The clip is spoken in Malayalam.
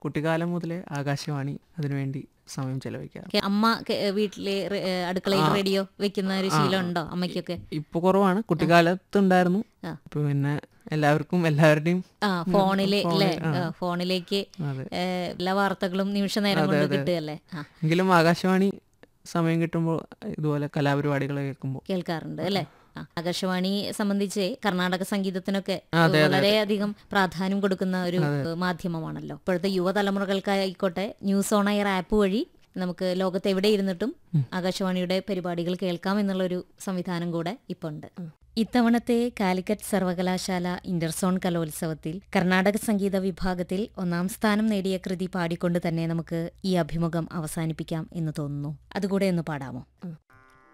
കുട്ടിക്കാലം മുതലേ ആകാശവാണി അതിനുവേണ്ടി സമയം ചെലവഴിക്കാറ് കെ- അമ്മ കെ- വീട്ടിലെ റെ- ഏ, അടുക്കളയിൽ റേഡിയോ വെക്കുന്ന ഒരു ശീലം ഉണ്ടോ അമ്മയ്ക്കൊക്കെ ഇപ്പൊ കുറവാണ് കുട്ടിക്കാലത്ത് ഉണ്ടായിരുന്നു ആ. ഇപ്പൊ പിന്നെ എല്ലാവർക്കും എല്ലാവരുടെയും ആ ഫോണില് അല്ലേ ഫോണിൽ, ആ. ആ, ഫോണിലേക്ക് അതെ ഏ, എല്ലാ വാർത്തകളും നിമിഷ നേരം കൊണ്ട് കിട്ടുകയല്ലേ ആ എങ്കിലും ആകാശവാണി സമയം കിട്ടുമ്പോൾ ഇതുപോലെ കലാപരിപാടികൾ കേൾക്കുമ്പോൾ കേൾക്കാറുണ്ട് അല്ലേ ആ, ആകാശവാണി സംബന്ധിച്ച് കർണാടക സംഗീതത്തിനൊക്കെ അതെ, വളരെയധികം പ്രാധാന്യം കൊടുക്കുന്ന ഒരു ഏഹ്, മാധ്യമമാണല്ലോ ഇപ്പോഴത്തെ യുവതലമുറകൾക്കായിക്കോട്ടെ ന്യൂസ് ഓൺ എയർ ആപ്പ് വഴി നമുക്ക് ലോകത്ത് എവിടെ ഇരുന്നിട്ടും ആകാശവാണിയുടെ പരിപാടികൾ കേൾക്കാം എന്നുള്ളൊരു സംവിധാനം കൂടെ ഇപ്പൊ ഉണ്ട് ഇത്തവണത്തെ കാലിക്കറ്റ് സർവകലാശാല ഇന്റർസോൺ കലോത്സവത്തിൽ കർണാടക സംഗീത വിഭാഗത്തിൽ ഒന്നാം സ്ഥാനം നേടിയ കൃതി പാടിക്കൊണ്ട് തന്നെ നമുക്ക് ഈ അഭിമുഖം അവസാനിപ്പിക്കാം എന്ന് തോന്നുന്നു അതുകൂടെ ഒന്ന് പാടാമോ